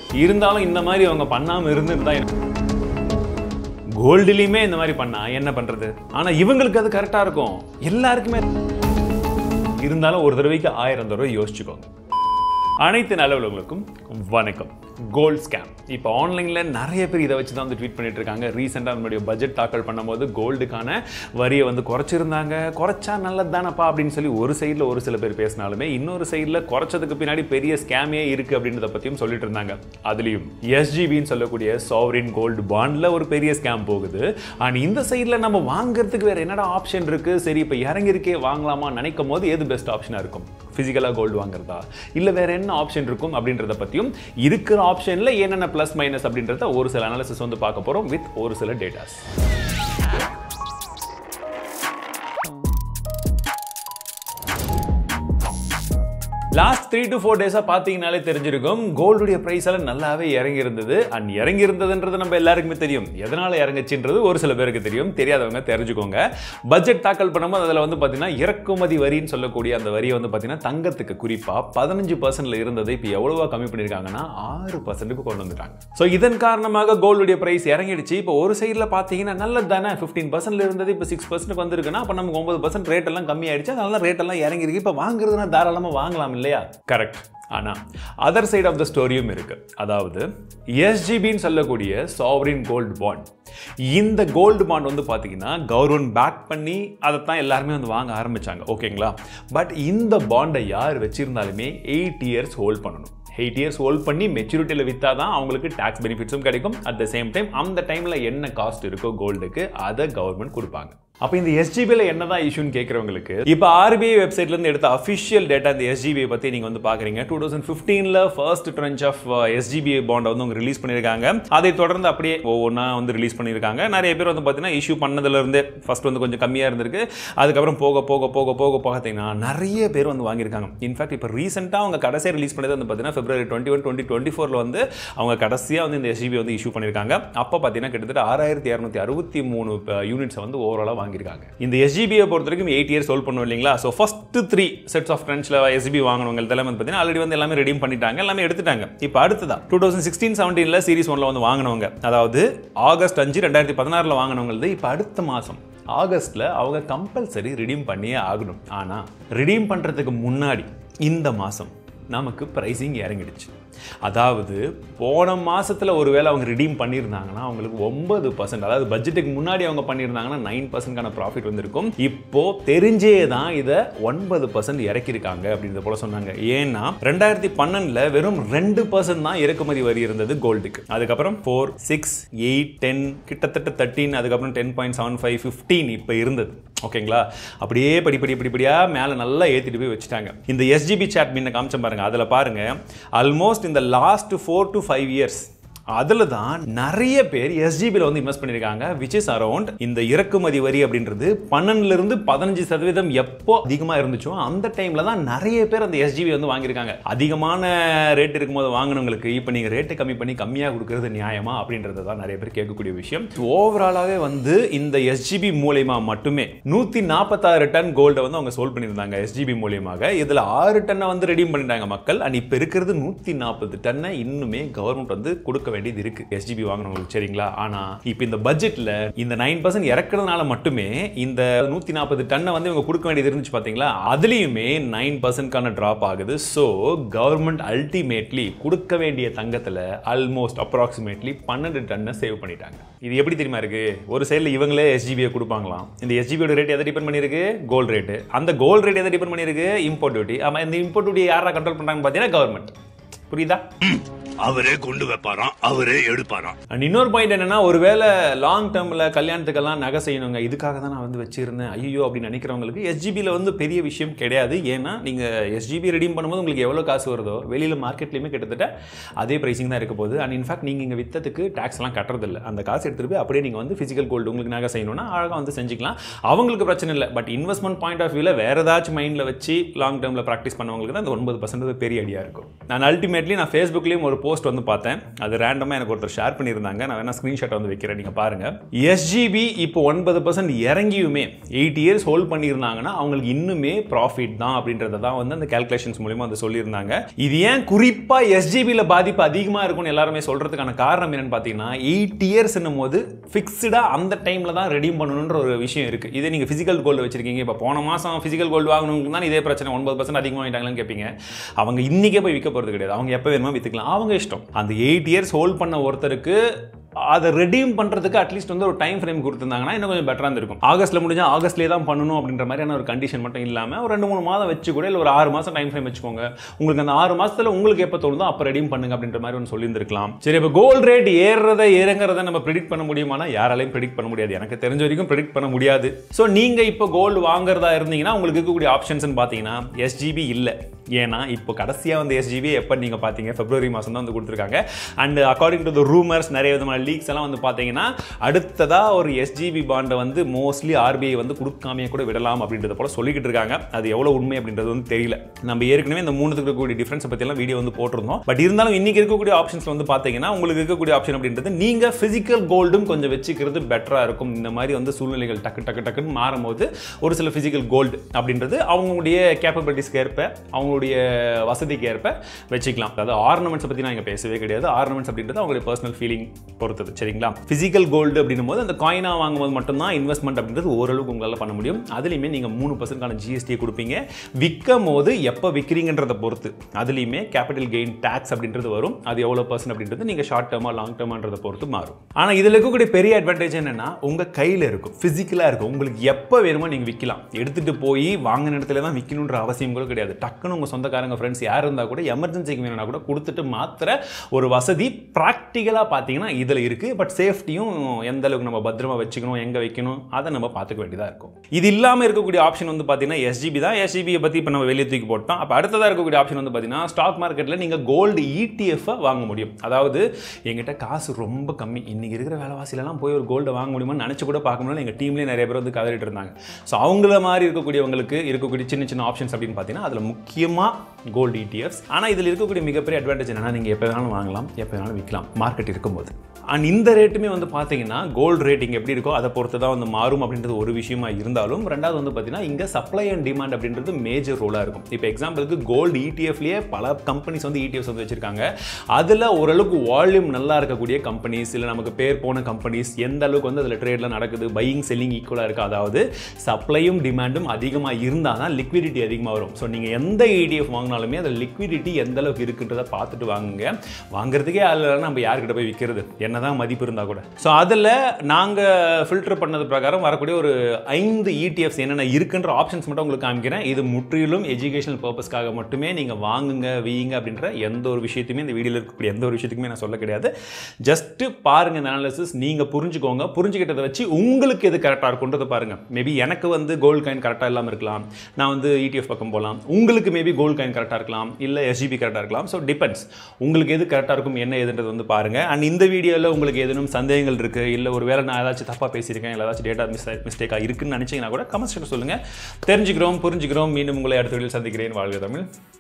இருந்தாலும் இந்த மாதிரி அவங்க பண்ணாமல் இருந்திருந்தா கோல்டுலேயுமே இந்த மாதிரி பண்ணா என்ன பண்றது ஆனா இவங்களுக்கு அது கரெக்டா இருக்கும் எல்லாருக்குமே இருந்தாலும் ஒரு தடவைக்கு ஆயிரம் தடவை யோசிச்சுக்கோங்க அனைத்து நல்லவர்களுக்கும் வணக்கம் கோல்ட் ஸ்கேம் இப்போ ஆன்லைனில் நிறைய பேர் இதை வச்சு தான் வந்து ட்வீட் பண்ணிட்டு இருக்காங்க ரீசெண்டாக நம்மளுடைய பட்ஜெட் தாக்கல் பண்ணும்போது கோல்டுக்கான வரியை வந்து குறைச்சிருந்தாங்க குறைச்சா நல்லது தானப்பா அப்படின்னு சொல்லி ஒரு சைடில் ஒரு சில பேர் பேசினாலுமே இன்னொரு சைடில் குறைச்சதுக்கு பின்னாடி பெரிய ஸ்கேமே இருக்குது அப்படின்றத பற்றியும் சொல்லிட்டு இருந்தாங்க அதுலேயும் எஸ்ஜிபின்னு சொல்லக்கூடிய சாவரின் கோல்டு பாண்டில் ஒரு பெரிய ஸ்கேம் போகுது அண்ட் இந்த சைடில் நம்ம வாங்குறதுக்கு வேறு என்னடா ஆப்ஷன் இருக்குது சரி இப்போ இறங்கிருக்கே வாங்கலாமா நினைக்கும் போது எது பெஸ்ட் ஆப்ஷனாக இருக்கும் ஃபிசிக்கலாக கோல்டு வாங்குறதா இல்லை வேற என்ன ஆப்ஷன் இருக்கும் அப்படின்றத பற்றியும் இருக்கிற ஆப்ஷனில் என்னென்ன ப்ளஸ் மைனஸ் அப்படின்றத ஒரு சில அனாலிசிஸ் வந்து பார்க்க போகிறோம் வித் ஒரு சில datas last three to four டேஸாக பார்த்தீங்கனாலே தெரிஞ்சிருக்கும் கோல்டுடைய ப்ரைஸ் எல்லாம் நல்லாவே இறங்கி இருந்தது அண்ட் இறங்கி இருந்ததுன்றது நம்ம எல்லாருக்குமே தெரியும் எதனால் இறங்குச்சுன்றது ஒரு சில பேருக்கு தெரியும் தெரியாதவங்க தெரிஞ்சுக்கோங்க பட்ஜெட் தாக்கல் பண்ணும்போது அதில் வந்து பார்த்தீங்கன்னா இறக்குமதி வரின்னு சொல்லக்கூடிய அந்த வரியை வந்து பார்த்தீங்கன்னா தங்கத்துக்கு குறிப்பாக பதினஞ்சு பர்சன்ட்ல இருந்ததை இப்போ எவ்வளவா கம்மி பண்ணியிருக்காங்கன்னா ஆறு பர்சன்ட்டுக்கு கொண்டு வந்துட்டாங்க ஸோ இதன் காரணமாக கோல்டுடைய ப்ரைஸ் இறங்கிடுச்சு இப்போ ஒரு சைடில் பார்த்தீங்கன்னா நல்லது தானே ஃபிஃப்டீன் பர்சன்ட்ல இருந்தது இப்போ சிக்ஸ் பர்சன்ட் வந்திருக்குன்னா அப்போ நமக்கு ஒன்பது பர்சன்ட் ரேட் எல்லாம் கம்மி ஆயிடுச்சு அதனால ரேட் எல்லாம் இறங்கிருக்கு இப்போ வாங்குறதுனா தாராளமாக வாங்கலாம் இல்லையா கரெக்ட் ஆனால் அதர் சைடு ஆஃப் த ஸ்டோரியும் இருக்கு அதாவது எஸ்ஜிபின்னு சொல்லக்கூடிய சாவரின் கோல்டு பாண்ட் இந்த கோல்டு பாண்ட் வந்து பார்த்தீங்கன்னா கவர்மெண்ட் பேக் பண்ணி அதை தான் எல்லாருமே வந்து வாங்க ஆரம்பிச்சாங்க ஓகேங்களா பட் இந்த பாண்டை யார் வச்சிருந்தாலுமே எயிட் இயர்ஸ் ஹோல்ட் பண்ணணும் எயிட் இயர்ஸ் ஹோல்ட் பண்ணி மெச்சூரிட்டியில் விற்றா தான் அவங்களுக்கு டேக்ஸ் பெனிஃபிட்ஸும் கிடைக்கும் அட் த சேம் டைம் அந்த டைமில் என்ன காஸ்ட் இருக்கோ கோல்டுக்கு அதை கவர்மெண்ட் கொடுப்பாங்க அப்போ இந்த எஸ்ஜிபியில் என்னதான் இஷ்யூன்னு கேட்குறவங்களுக்கு இப்போ ஆர்பிஐ வெப்சைட்லேருந்து எடுத்த அஃபிஷியல் டேட்டா இந்த எஸ்ஜிபியை பற்றி நீங்கள் வந்து பார்க்குறீங்க டூ தௌசண்ட் ஃபிஃப்டீனில் ஃபர்ஸ்ட் ட்ரென்ச் ஆஃப் எஸ்ஜிபிஐ பாண்டை வந்து அவங்க ரிலீஸ் பண்ணியிருக்காங்க அதை தொடர்ந்து அப்படியே ஒவ்வொன்றா வந்து ரிலீஸ் பண்ணியிருக்காங்க நிறைய பேர் வந்து பார்த்தீங்கன்னா இஷ்யூ பண்ணதுலேருந்தே ஃபர்ஸ்ட் வந்து கொஞ்சம் கம்மியாக இருந்திருக்கு அதுக்கப்புறம் போக போக போக போக பார்த்தீங்கன்னா நிறைய பேர் வந்து வாங்கியிருக்காங்க இன்ஃபேக்ட் இப்போ ரீசெண்டாக அவங்க கடைசியாக ரிலீஸ் பண்ணது வந்து பார்த்தீங்கன்னா February twenty one twenty twenty ஃபோரில் வந்து அவங்க கடைசியாக வந்து இந்த எஸ்ஜிபி வந்து இஷ்யூ பண்ணியிருக்காங்க அப்போ பார்த்தீங்கன்னா கிட்டத்தட்ட ஆறாயிரத்தி இரநூத்தி அறுபத்தி மூணு யூனிட்ஸை வந்து ஓவராலாக வாங்கியிருக்காங்க இந்த எஸ்ஜிபியை பொறுத்த வரைக்கும் எயிட் இயர்ஸ் ஹோல்ட் பண்ணுவோம் இல்லைங்களா so first three sets of ட்ரெண்ட்ஸில் எஸ்ஜிபி வாங்கினவங்க இதெல்லாம் வந்து பார்த்தீங்கன்னா ஆல்ரெடி வந்து எல்லாமே ரெடீம் பண்ணிட்டாங்க எல்லாமே எடுத்துட்டாங்க இப்போ அடுத்ததா டூ தௌசண்ட் சிக்ஸ்டீன் செவன்டீனில் சீரிஸ் ஒன்ல வந்து வாங்கினவங்க அதாவது ஆகஸ்ட் அஞ்சு ரெண்டாயிரத்தி பதினாறில் வாங்கினவங்களது இப்போ அடுத்த மாதம் ஆகஸ்ட்டில் அவங்க கம்பல்சரி ரிடீம் பண்ணியே ஆகணும் ஆனால் ரிடீம் பண்ணுறதுக்கு முன்னாடி இந்த மாதம் நமக்கு ப்ரைஸிங் இறங்கிடுச்சு அதாவது போன மாசத்துல ஒருவேளை அவங்க ரிடீம் பண்ணியிருந்தாங்கன்னா அவங்களுக்கு ஒன்பது பர்சன்ட் அதாவது பட்ஜெட்டுக்கு முன்னாடி அவங்க பண்ணியிருந்தாங்கன்னா நைன் பர்சன்ட்கான ப்ராஃபிட் வந்திருக்கும் இப்போ தெரிஞ்சே தான் இதை ஒன்பது பர்சன்ட் இறக்கியிருக்காங்க அப்படின்றத போல சொன்னாங்க ஏன்னா ரெண்டாயிரத்தி பன்னெண்டுல வெறும் ரெண்டு பர்சன்ட் தான் இறக்குமதி வரி இருந்தது கோல்டுக்கு அதுக்கப்புறம் ஃபோர் சிக்ஸ் எயிட் டென் கிட்டத்தட்ட தேர்ட்டீன் அதுக்கப்புறம் ten point seven five fifteen இப்போ இருந்தது ஓகேங்களா அப்படியே படிப்படி படிப்படியா மேலே நல்லா ஏற்றிட்டு போய் வச்சுட்டாங்க இந்த எஸ்ஜிபி சாட் மீன் காமிச்சேன் பாருங்க அதில் பாருங்க ஆல்மோஸ்ட் இந்த last four to five years அதில் தான் நிறைய பேர் எஸ்ஜிபியில் வந்து இன்வெஸ்ட் பண்ணியிருக்காங்க விச் இஸ் அரௌண்ட் இந்த இறக்குமதி வரி அப்படின்றது பன்னெண்டுலேருந்து பதினஞ்சு சதவீதம் எப்போ அதிகமாக இருந்துச்சோ அந்த டைமில் தான் நிறைய பேர் அந்த எஸ்ஜிபி வந்து வாங்கியிருக்காங்க அதிகமான ரேட் இருக்கும்போது வாங்கினவங்களுக்கு இப்போ நீங்கள் ரேட்டை கம்மி பண்ணி கம்மியாக கொடுக்கறது நியாயமா அப்படின்றது தான் நிறைய பேர் கேட்கக்கூடிய விஷயம் ஓவராலாகவே வந்து இந்த எஸ்ஜிபி மூலயமா மட்டுமே நூற்றி நாற்பத்தாறு டன் கோல்டை வந்து அவங்க சோல்வ் பண்ணியிருந்தாங்க எஸ்ஜிபி மூலியமாக இதில் ஆறு டன்னை வந்து ரெடீம் பண்ணிட்டாங்க மக்கள் அண்ட் இப்போ இருக்கிறது நூற்றி நாற்பது டன்னை இன்னுமே கவர்மெண்ட் வந்து கொடுக்க வேண்டியது இருக்கு எஸ்ஜிபி வாங்கினவங்களுக்கு சரிங்களா ஆனா இப்போ இந்த பட்ஜெட்ல இந்த நைன் பர்சன்ட் இறக்குறதுனால மட்டுமே இந்த நூத்தி நாற்பது டன்னை வந்து இவங்க கொடுக்க வேண்டியது இருந்துச்சு பாத்தீங்களா அதுலயுமே நைன் பர்சன்ட்கான டிராப் ஆகுது ஸோ கவர்மெண்ட் அல்டிமேட்லி கொடுக்க வேண்டிய தங்கத்துல ஆல்மோஸ்ட் அப்ராக்சிமேட்லி பன்னெண்டு டன்னை சேவ் பண்ணிட்டாங்க இது எப்படி தெரியுமா இருக்கு ஒரு சைடில் இவங்களே எஸ்ஜிபியை கொடுப்பாங்களாம் இந்த எஸ்ஜிபியோட ரேட் எதை டிபெண்ட் பண்ணியிருக்கு கோல்ட் ரேட்டு அந்த கோல்ட் ரேட் எதை டிபெண்ட் பண்ணியிருக்கு இம்போர்ட் டியூட்டி ஆமா இந்த இம்போர்ட் டியூட்டி யாரா கண்ட்ரோல் பண்றாங்க பார்த்தீங்கன்னா கவர்மெண்ட் புரியுதா அவரே கொண்டு வைப்பாராம் அவரே எடுப்பாராம் அண்ட் இன்னொரு பாயிண்ட் என்னன்னா ஒருவேளை லாங் டேர்மில் கல்யாணத்துக்கெல்லாம் நகை செய்யணுங்க இதுக்காக தான் நான் வந்து வச்சிருந்தேன் ஐயோ அப்படின்னு நினைக்கிறவங்களுக்கு எஸ்ஜிபியில் வந்து பெரிய விஷயம் கிடையாது ஏன்னா நீங்கள் எஸ்ஜிபி ரெடீம் பண்ணும்போது உங்களுக்கு எவ்வளோ காசு வருதோ வெளியில் மார்க்கெட்லேயுமே கிட்டத்தட்ட அதே ப்ரைஸிங் தான் இருக்க போகுது அண்ட் இன்ஃபேக்ட் நீங்கள் இங்கே வித்ததுக்கு டேக்ஸ்லாம் கட்டுறதில்ல அந்த காசு எடுத்துகிட்டு போய் அப்படியே நீங்கள் வந்து ஃபிசிக்கல் கோல்டு உங்களுக்கு நகை செய்யணும்னா அழகாக வந்து செஞ்சுக்கலாம் அவங்களுக்கு பிரச்சனை இல்லை பட் இன்வெஸ்ட்மெண்ட் பாயிண்ட் ஆஃப் வியூவில் வேறு ஏதாச்சும் மைண்டில் வச்சு லாங் டேர்மில் ப்ராக்டிஸ் பண்ணவங்களுக்கு தான் அந்த ஒன்பது பர்சன்ட் பெரிய ஐடியா இருக்கும் நான் அல்டிமேட்லி நான் ஃபேஸ்புக்லேயும் ஒரு போஸ்ட் வந்து பார்த்தேன் அது ரேண்டமாக எனக்கு ஒருத்தர் ஷேர் பண்ணியிருந்தாங்க நான் வேணா ஸ்க்ரீன்ஷாட் வந்து வைக்கிறேன் நீங்கள் பாருங்கள் எஸ்ஜிபி இப்போ ஒன்பது பர்சன்ட் இறங்கியுமே எயிட் இயர்ஸ் ஹோல்ட் பண்ணியிருந்தாங்கன்னா அவங்களுக்கு இன்னுமே ப்ராஃபிட் தான் அப்படின்றத தான் வந்து அந்த கேல்குலேஷன்ஸ் மூலியமா வந்து சொல்லியிருந்தாங்க இது ஏன் குறிப்பாக எஸ்ஜிபியில் பாதிப்பு அதிகமாக இருக்கும்னு எல்லாருமே சொல்கிறதுக்கான காரணம் என்னன்னு பார்த்தீங்கன்னா எயிட் இயர்ஸ் போது ஃபிக்ஸ்டாக அந்த டைமில் தான் ரெடீம் பண்ணணுன்ற ஒரு விஷயம் இருக்குது இதே நீங்கள் ஃபிசிக்கல் கோல்டு வச்சிருக்கீங்க இப்போ போன மாதம் ஃபிசிக்கல் கோல்டு வாங்கணும்னு தான் இதே பிரச்சனை ஒன்பது பர்சன்ட் அதிகமாக வாங்கிட்டாங்களான்னு கேட்பீங்க அவங்க இன்றைக்கே போய் விற்க போகிறது கிடையாது அவங்க எப்போ வேணுமோ விற்றுக்கலாம் அவங்க இஷ்டம் அந்த எயிட் இயர்ஸ் ஹோல்ட் பண்ண ஒருத்தருக்கு அதை ரெடீம் பண்ணுறதுக்கு அட்லீஸ்ட் வந்து ஒரு டைம் ஃப்ரேம் கொடுத்துருந்தாங்கன்னா இன்னும் கொஞ்சம் பெட்டராக இருந்திருக்கும் ஆகஸ்ட்டில் முடிஞ்சால் ஆகஸ்ட்லேயே தான் பண்ணணும் அப்படின்ற மாதிரியான ஒரு கண்டிஷன் மட்டும் இல்லாமல் ஒரு ரெண்டு மூணு மாதம் வச்சு கூட இல்லை ஒரு ஆறு மாதம் டைம் ஃப்ரேம் வச்சுக்கோங்க உங்களுக்கு அந்த ஆறு மாதத்தில் உங்களுக்கு எப்போ தோணுதோ அப்போ ரெடீம் பண்ணுங்க அப்படின்ற மாதிரி ஒன்று சொல்லியிருந்திருக்கலாம் சரி இப்போ கோல்ட் ரேட் ஏறுறத இறங்குறத நம்ம ப்ரிடிக்ட் பண்ண முடியுமானா யாராலையும் ப்ரிடிக்ட் பண்ண முடியாது எனக்கு தெரிஞ்ச வரைக்கும் ப்ரிடிக்ட் பண்ண முடியாது ஸோ நீங்கள் இப்போ கோல்டு வாங்குறதா இருந்தீங்கன்னா உங்களுக்கு இருக்கக்கூடிய ஆப்ஷன்ஸ்னு பார்த்தீங்கன்னா எஸ்ஜிபி இல்லை ஏன்னா இப்போ கடைசியாக வந்து எஸ்ஜிபி எப்போ நீங்கள் பார்த்தீங்க பிப்ரவரி மாதம் தான் வந்து கொடுத்துருக்காங்க and according to the rumours நிறைய விதமான லீக்ஸ் எல்லாம் வந்து பார்த்தீங்கன்னா அடுத்ததாக ஒரு எஸ்ஜிபி பாண்டை வந்து மோஸ்ட்லி ஆர்பிஐ வந்து கொடுக்காமையே கூட விடலாம் அப்படின்றத போல சொல்லிக்கிட்டு இருக்காங்க அது எவ்வளோ உண்மை அப்படின்றது வந்து தெரியல நம்ம ஏற்கனவே இந்த மூணுத்துக்கு இருக்கக்கூடிய டிஃப்ரென்ஸை பற்றியெல்லாம் வீடியோ வந்து போட்டிருந்தோம் பட் இருந்தாலும் இன்னைக்கு இருக்கக்கூடிய ஆப்ஷன்ஸ் வந்து பார்த்தீங்கன்னா உங்களுக்கு இருக்கக்கூடிய ஆப்ஷன் அப்படின்றது நீங்கள் ஃபிசிக்கல் கோல்டும் கொஞ்சம் வச்சுக்கிறது பெட்டராக இருக்கும் இந்த மாதிரி வந்து சூழ்நிலைகள் டக்கு டக்கு டக்குன்னு மாறும்போது ஒரு சில ஃபிசிக்கல் கோல்டு அப்படின்றது அவங்களுடைய கேப்பபிலிட்டிஸ்க்கு ஏற்ப அவங்களுடைய வசதிக்கு ஏற்ப வச்சுக்கலாம் அதாவது ஆர்னமெண்ட்ஸை பற்றி நான் இங்கே பேசவே கிடையாது ஆர்னமெண்ட்ஸ் அப்படின்றது அவங்களுடைய பர்சனல் ஃபீலிங் பொறுத்தது சரிங்களா ஃபிசிக்கல் கோல்டு அப்படின்னும் போது அந்த காயினாக வாங்கும்போது மட்டும்தான் இன்வெஸ்ட்மெண்ட் அப்படின்றது ஓரளவுக்கு உங்களால் பண்ண முடியும் அதுலேயுமே நீங்கள் மூணு பர்சன்ட்கான ஜிஎஸ்டியை கொடுப்பீங்க விற்கும் போது எப்போ விற்கிறீங்கன்றத பொறுத்து அதுலேயுமே கேபிட்டல் கெயின் டேக்ஸ் அப்படின்றது வரும் அது எவ்வளோ பர்சன்ட் அப்படின்றது நீங்கள் ஷார்ட் டேர்மாக லாங் டேர்மான்றதை பொறுத்து மாறும் ஆனால் இதில் இருக்கக்கூடிய பெரிய அட்வான்டேஜ் என்னன்னா உங்கள் கையில் இருக்கும் ஃபிசிக்கலாக இருக்கும் உங்களுக்கு எப்போ வேணுமோ நீங்கள் விற்கலாம் எடுத்துகிட்டு போய் வாங்கின இடத்துல தான் விற்கணுன்ற அவசியம் கூட கிடையாது டக்குன்னு உங்கள் சொந்தக்காரங்க ஃப்ரெண்ட்ஸ் யார் இருந்தால் கூட எமர்ஜென்சிக்கு வேணும்னா கூட கொடுத்துட்டு மாத்திர ஒரு வசதி ப்ராக்டிக்கலாக பார்த்தீங்கன்னா இதில் இருக்குது பட் சேஃப்டியும் எந்த அளவுக்கு நம்ம பத்திரமா வச்சுக்கணும் எங்கே வைக்கணும் அதை நம்ம பார்த்துக்க வேண்டியதாக இருக்கும் இது இல்லாமல் இருக்கக்கூடிய ஆப்ஷன் வந்து பார்த்தீங்கன்னா எஸ்ஜிபி தான் எஸ்ஜிபியை பற்றி இப்போ நம்ம வெளியே தூக்கி போட்டோம் அப்போ அடுத்ததாக இருக்கக்கூடிய ஆப்ஷன் வந்து பார்த்தீங்கன்னா ஸ்டாக் மார்க்கெட்டில் நீங்கள் கோல்டு இடிஎஃப் வாங்க முடியும் அதாவது எங்கிட்ட காசு ரொம்ப கம்மி இன்னைக்கு இருக்கிற வேலைவாசிலலாம் போய் ஒரு கோல்டை வாங்க முடியுமான்னு நினச்சி கூட பார்க்க முடியல எங்கள் டீம்லேயே நிறைய பேர் வந்து கதறிட்டு இருந்தாங்க ஸோ அவங்கள மாதிரி இருக்கக்கூடியவங்களுக்கு இருக்கக்கூடிய சின்ன சின்ன ஆப்ஷன்ஸ் அப்படின்னு பார்த்தீங்கன்னா அதில் முக்கியமாக கோல்டு இடிஎஃப்ஸ் ஆனால் இதில் இருக்கக்கூடிய மிகப்பெரிய அட்வான்டேஜ் என்னன்னா நீங்கள் எப்போ வேணாலும் வாங்கலாம் எப்போ வேணாலும் விற்கலாம் மார்க்கெட் இருக்கும்போது அண்ட் இந்த ரேட்டுமே வந்து பார்த்தீங்கன்னா கோல்டு ரேட்டிங் எப்படி இருக்கோ அதை பொறுத்து தான் வந்து மாறும் அப்படின்றது ஒரு விஷயமா இருந்தாலும் ரெண்டாவது வந்து பார்த்தீங்கன்னா இங்கே சப்ளை அண்ட் டிமாண்ட் அப்படின்றது மேஜர் ரோலாக இருக்கும் இப்போ எக்ஸாம்பிளுக்கு கோல்டு இடிஎஃப்லேயே பல கம்பெனிஸ் வந்து இடிஎஃப்ஸ் வந்து வச்சிருக்காங்க அதில் ஓரளவுக்கு வால்யூம் நல்லா இருக்கக்கூடிய கம்பெனிஸ் இல்லை நமக்கு பேர் போன கம்பெனிஸ் எந்த அளவுக்கு வந்து அதில் ட்ரேட்லாம் நடக்குது பையிங் செல்லிங் ஈக்குவலாக இருக்குது அதாவது சப்ளையும் டிமாண்டும் அதிகமாக இருந்தால் தான் லிக்விடிட்டி அதிகமாக வரும் ஸோ நீங்கள் எந்த இடிஎஃப் வாங்கினாலுமே அதில் லிக்விடிட்டி எந்த அளவுக்கு இருக்குன்றதை பார்த்துட்டு வாங்குங்க வாங்குறதுக்கே ஆள் இல்லைன்னா நம்ம யார்கிட்ட போய் விற்கிறது என்னதான் மதிப்பு இருந்தால் கூட ஸோ அதில் நாங்கள் ஃபில்டர் பண்ணது பிரகாரம் வரக்கூடிய ஒரு ஐந்து இடிஎஃப்ஸ் என்னென்ன இருக்குன்ற ஆப்ஷன்ஸ் மட்டும் உங்களுக்கு காமிக்கிறேன் இது முற்றிலும் எஜுகேஷனல் பர்பஸ்க்காக மட்டுமே நீங்கள் வாங்குங்க வீங்க அப்படின்ற எந்த ஒரு விஷயத்தையுமே இந்த வீடியோவில் இருக்கக்கூடிய எந்த ஒரு விஷயத்துக்குமே நான் சொல்ல கிடையாது ஜஸ்ட் பாருங்க இந்த அனாலிசிஸ் நீங்கள் புரிஞ்சுக்கோங்க புரிஞ்சுக்கிட்டதை வச்சு உங்களுக்கு எது கரெக்டாக இருக்குன்றதை பாருங்க மேபி எனக்கு வந்து கோல்டு காயின் கரெக்டாக இல்லாமல் இருக்கலாம் நான் வந்து இடிஎஃப் பக்கம் போகலாம் உங்களுக்கு மேபி கோல்டு காயின் கரெக்டாக இருக்கலாம் இல்லை எஸ்ஜிபி கரெக்டாக இருக்கலாம் ஸோ டிபெண்ட்ஸ் உங்களுக்கு எது கரெக்டாக இருக்கும் என்ன ஏதுன்றது வந்து பாருங்க அண்ட் இந்த வீடியோவில் உங்களுக்கு ஏதேனும் சந்தேகங்கள் இருக்குது இல்லை ஒரு வேளை நான் ஏதாச்சும் தப்பாக பேசியிருக்கேன் இல்லை ஏதாச்சும் டேட்டா மிஸ் மிஸ்டேக்காக இருக்குன்னு நினச்சிங்கன்னா கூட கமெண்ட்ஸ் சொல்லுங்கள் தெரிஞ்சுக்கிறோம் புரிஞ்சுக்கிறோம் மீண்டும் உங்களை அடுத்த வீடியோவில் சந்திக்கிறேன் வாழ்க தமிழ்